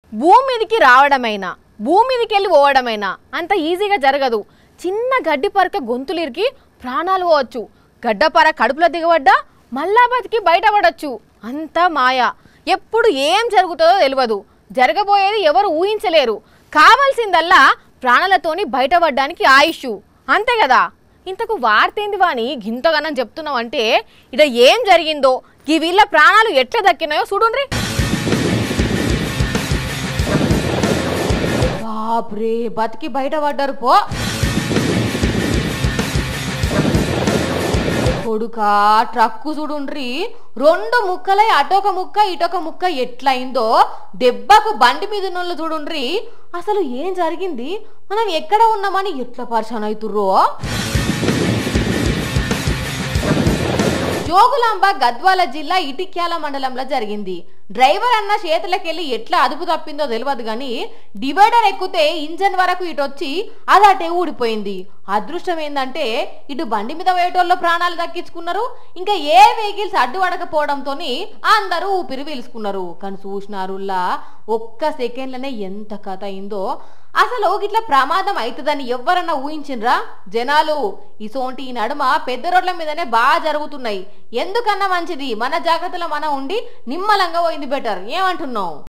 భూమి మీదకి రావడమైనా భూమి మీదకి వెళ్ళి పోవడమైనా అంత ఈజీగా జరగదు చిన్న గడ్డి పరక గొంతులిరికి ప్రాణాలు పోవచ్చు గడ్డపర కడుపులో దిగబడ్డా మళ్ళా బతికి బయటపడచ్చు అంతా మాయ ఎప్పుడు ఏం జరుగుతుందో తెలియదు జరగబోయేది ఎవరు ఊహించలేరు కావాల్సిందల్లా ప్రాణాలతోని బయటపడడానికి ఆయుష్ అంతే కదా ఇంతకు వార్తేంది వాని గింతగానం చెప్తున్నావు అంటే ఇడ ఏం జరిగిందో ఈ వీళ్ళ ప్రాణాలు ఎట్లా దక్కినాయో చూడుండ్రి బాబ్రే బతికి బయటపడ్డారు పో కొడుకా ట్రక్కు చూడుండ్రి రెండు ముక్కలై అటొక ముక్క ఇటొక ముక్క ఎట్లయిందో దెబ్బకు బండి మీద ఉన్నోళ్ళు చూడుండ్రి అసలు ఏం జరిగింది మనం ఎక్కడ ఉన్నామని ఎట్లా పరిశాన్ అవుతుర్రో జోగులాంబ గద్వాల జిల్లా ఇటిక్యాల మండలంలో జరిగింది డ్రైవర్ అన్న చేతులకెళ్ళి ఎట్లా అదుపు తప్పిందో తెలియదు కానీ డివైడర్ ఎక్కితే ఇంజన్ వరకు ఇటు వచ్చి అది అటే ఊడిపోయింది అదృష్టం ఏంటంటే ఇటు బండి మీద పోయేటోళ్ళు ప్రాణాలు దక్కించుకున్నారు ఇంకా ఏ వెహికల్స్ అడ్డు పడకపోవడంతో అందరూ ఊపిరి పీల్చుకున్నారు కానీ చూసినారుల్లా ఒక్క సెకండ్లనే ఎంత కథ అయిందో అసలు గిట్ల ప్రమాదం అవుతుందని ఎవరన్నా ఊహించిండ్రా జనాలు ఇసోంటి ఈ నడుమ పెద్ద రోడ్ల మీదనే బాగా జరుగుతున్నాయి ఎందుకన్నా మంచిది మన జాగ్రత్తలో మనం ఉండి నిమ్మలంగా పోయింది బెటర్ ఏమంటున్నావు